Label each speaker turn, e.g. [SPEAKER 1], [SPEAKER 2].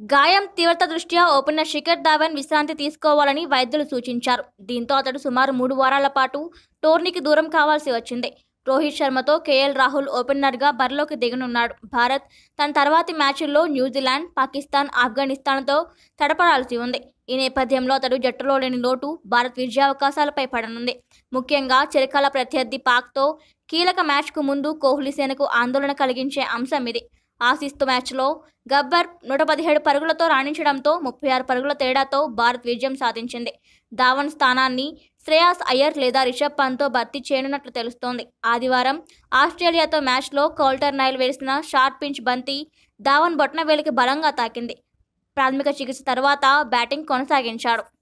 [SPEAKER 1] గాయం తీవ్రత దృష్ట్యా ఓపెనర్ శిఖర్ ధావన్ విశ్రాంతి తీసుకోవాలని వైద్యులు సూచించారు దీంతో అతడు సుమారు మూడు వారాల పాటు టోర్నీకి దూరం కావాల్సి వచ్చింది రోహిత్ శర్మతో కేఎల్ రాహుల్ ఓపెనర్గా బరిలోకి దిగనున్నాడు భారత్ తన తర్వాతి మ్యాచ్ల్లో న్యూజిలాండ్ పాకిస్తాన్ ఆఫ్ఘనిస్తాన్తో తడపడాల్సి ఉంది ఈ నేపథ్యంలో అతడు జట్టులో లేని లోటు భారత్ విజయావకాశాలపై పడనుంది ముఖ్యంగా చిరకాల ప్రత్యర్థి పాక్తో కీలక మ్యాచ్కు ముందు కోహ్లీ సేనకు ఆందోళన కలిగించే అంశం ఇది ఆసిస్తు మ్యాచ్లో గబ్బర్ నూట పదిహేడు పరుగులతో రాణించడంతో ముప్పై ఆరు పరుగుల తేడాతో భారత్ విజయం సాధించింది ధావన్ స్థానాన్ని శ్రేయాస్ అయ్యర్ లేదా రిషబ్ పంత్తో భర్తీ చేయనున్నట్లు తెలుస్తోంది ఆదివారం ఆస్ట్రేలియాతో మ్యాచ్లో కౌల్టర్ నైల్ వేసిన షార్ట్ పిచ్ బంతి ధావన్ బొట్నవేలికి బలంగా తాకింది ప్రాథమిక చికిత్స తర్వాత బ్యాటింగ్ కొనసాగించాడు